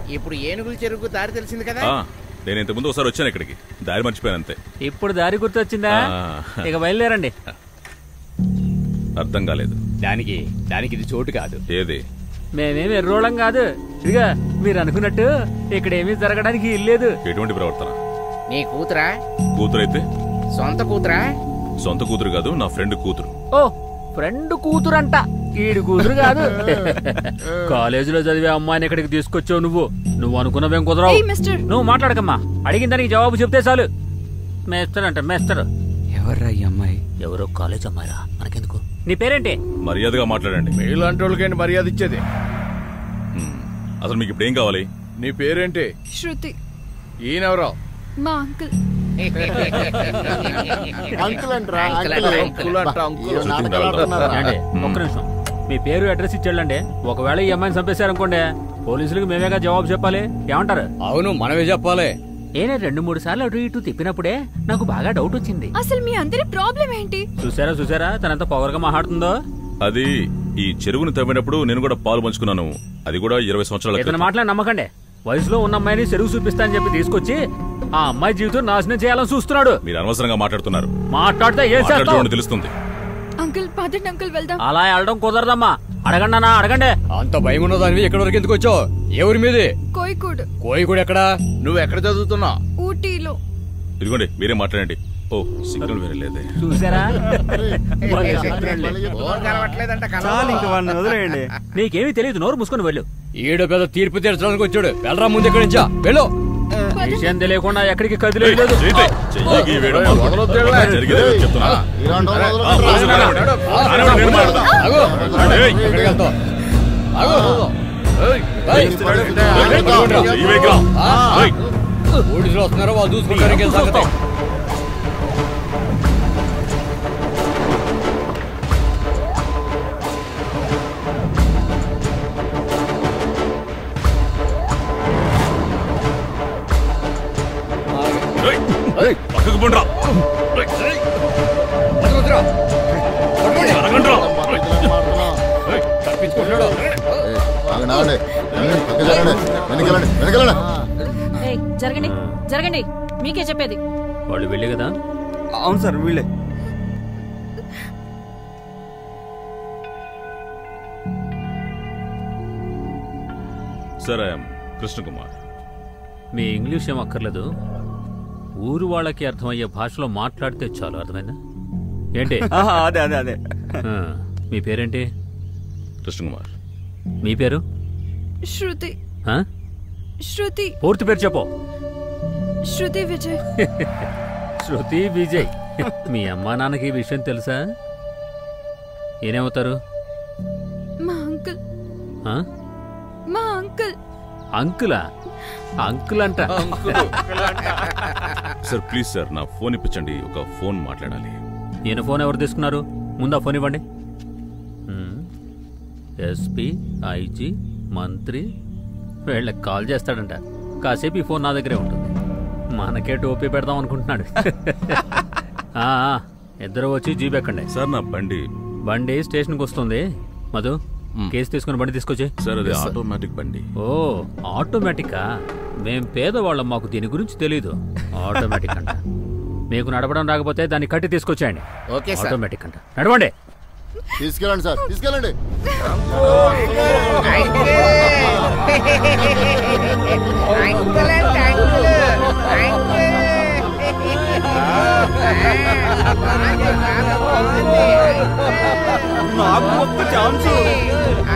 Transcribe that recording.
ఇప్పుడు ఏనుగుల చెరుకు దారి తెలిసింది కదా ఆ, నేను ఇంతకు ముందు ఒకసారి వచ్చాను ఇక్కడికి దారి మర్చిపోయాను అంతే ఇప్పుడు దారి గుర్తొచ్చిందా ఆ. ఇక బయలుదేరండి అర్థం కాలేదు దానికి దానికి ఇది చోటు కాదు ఏది మేమేం ఎర్రోళం కాదు ఇదిగా మీరు అనుకున్నట్టు ఇక్కడ ఏమీ జరగడానికి ఇల్లేదు ఎటువంటి ప్రవర్తన నీ కూతురా కూతురైతే సొంత కూతురా సొంత కూతురు కాదు నా ఫ్రెండ్ కూతురు ఓ ఫ్రెండ్ కూతురంట ఈడు కూతురు కాదు కాలేజీలో చదివే అమ్మాయిని ఇక్కడికి తీసుకొచ్చావు నువ్వు నువ్వు అనుకున్నవేం కుదరవు ఏయ్, మిస్టర్. నువ్వు మాట్లాడకమ్మా అడిగిన దానికి జవాబు చెప్తే చాలు మేస్తారు అంట మేస్తారు ఎవర్రా ఈ అమ్మాయి ఎవరో కాలేజ్ అమ్మాయిరా మనకెందుకు నీ పేరేంటి మర్యాదగా మాట్లాడండి మీలాంటి వాళ్ళకేంటి మర్యాద ఇచ్చేది హ్మ్. అసలు మీకు ఇప్పుడు ఏం కావాలి నీ పేరేంటి శృతి ఈయనెవరో మా అంకుల్ అంకుల్ అంటరా అంకుల్ అంకుల్ అంట, అంకుల్ అంట, అంకుల్. ఏం నాటకాలు ఆడుతున్నారా? ఏంటి ఒక్క నిమిషం మీ పేరు అడ్రస్ ఇచ్చాడండి ఒకవేళ ఈ అమ్మాయిని చంపేశారనుకోండి పోలీసులకు మేమేగా జవాబు చెప్పాలి ఏమంటారు అవును మనమే చెప్పాలి ఏనే రెండు మూడు సార్లు అటు ఇటు తిప్పినప్పుడే నాకు బాగా డౌట్ వచ్చింది అసలు మీ అందరి ప్రాబ్లం ఏంటి చూసారా చూసారా తనంత పొగరగా మాట్లాడుతుందో అది ఈ చెరువును తవ్వినప్పుడు నేను కూడా పాలు పంచుకున్నాను అది కూడా ఇరవై సంవత్సరాల ఇతను క్రితం. మాట్లాడి నమ్మకండి వయసులో ఉన్న అమ్మాయిని చెరువు చూపిస్తా అని చెప్పి తీసుకొచ్చి ఆ అమ్మాయి జీవితం నాశనం చేయాలని చూస్తున్నాడు మీరు అనవసరంగా మాట్లాడుతున్నారు మాట్లాడితే ఏం చేస్తావు మాట్లాడుతూ తెలుస్తుంది అంకుల్ పదండి అంకుల్ వెళ్దాం అలా వెళ్ళడం కుదరదమ్మా అడగండి అన్నా అడగండి అంత భయం ఉన్నదానివి ఎక్కడి వరకు ఎందుకు వచ్చావు ఏ ఊరి మీది కోయికూడ్ కోయి కూడా ఎక్కడా నువ్వు ఎక్కడ చదువుతున్నావు ఊటీలో ఇదిగోండి మీరే మాట్లాడండి ఓ సిగ్నల్ వేరే లేదే చూసారా ఫోన్ కలవట్లేదంట చాలు ఇంక వాడిని వదిలేయండి నీకేమీ తెలియదు నోరు మూసుకొని వెళ్ళు ఈడ పెద్ద తీర్పు తీర్చడానికి వచ్చాడు వెళ్ళరా ముందు ఎక్కడి నుంచా వెళ్ళు విషయం తెలియకుండా ఎక్కడికి కదిలేదు చేయి, చెయ్యికి వేయడం మానుకో. జరిగేదేదో చెప్తున్నా. ఇలాంటి వాళ్ళు ఆ, వదలకండి. పోలీసులు రానివ్వండి. రానివ్వండి, నేను మాట్లాడతా. ఆగు. ఏయ్. ఎక్కడికి వెళ్తావు ఆగు. ఏయ్. పట్టుకోండిరా, చెయ్యి వేయకురా. ఏయ్. పోలీసులు వస్తున్నారో వాళ్ళు చూసుకుంటారు ఇంకేం సంగతి ఏయ్. పక్కకు పోండ్రా. ఏయ్. వద్దురా. పట్టుకోండి. అరగండ్రా. మాట్లాడుతున్నాం. తప్పించుకుంటున్నాడు ఏయ్, ఆగండి, ఆగండి. వెళ్ళండి, పక్కకి వెళ్ళండి. వెనకెళ్ళండి, వెనకెళ్ళండి. ఏయ్ జరగండి జరగండి మీకే చెప్పేది వాళ్ళు వెళ్ళి కదా అవును సార్ వీళ్ళే సార్ ఐఎమ్ కృష్ణకుమార్ మీ ఇంగ్లీష్ ఏం అక్కర్లేదు ఊరు వాళ్ళకి అర్థమయ్యే భాషలో మాట్లాడితే చాలు అర్థమైందా ఏంటి ఆహా, అదే అదే అదే ఆ, మీ పేరేంటి కృష్ణకుమార్ మీ పేరు శృతి ఆ? శృతి పూర్తి పేరు చెప్పు శృతి విజయ్ శృతి విజయ్ మీ అమ్మా నాన్నకి ఈ విషయం తెలుసా ఏనేమవుతారు మా అంకుల్ ఆ? మా అంకుల్ అంకులా అంకుల్ అంట సార్ ప్లీజ్ సార్ నా ఫోన్ ఇప్పించండి ఒక ఫోన్ మాట్లాడాలి ఈయన ఫోన్ ఎవరు తీసుకున్నారు ముందు ఆ ఫోన్ ఇవ్వండి ఉమ్. ఎస్పీ ఐజీ మంత్రి వీళ్ళకి కాల్ చేస్తాడంట కాసేపు ఈ ఫోన్ నా దగ్గరే ఉంటుంది మనకే టోపీ పెడదాం అనుకుంటున్నాడు ఆ, ఆ, ఇద్దరు వచ్చి జీప్ ఎక్కండి సార్ నా బండి బండి స్టేషన్కి వస్తుంది మధు కేసు తీసుకుని బండి తీసుకొచ్చి సార్ అది ఆటోమేటిక్ బండి ఓ ఆటోమేటికా మేం పేదవాళ్ళం మాకు దీని గురించి తెలీదు ఆటోమేటిక్ అంట మీకు నడపడం రాకపోతే దాన్ని కట్టి తీసుకొచ్చేయండి ఓకే సార్ ఆటోమేటిక్ అంట నడవండి తీసుకెళ్ళండి సార్ తీసుకెళ్ళండి అంకుల్ అంటే అంకుల్ నాకు ఒక్క ఛాన్స్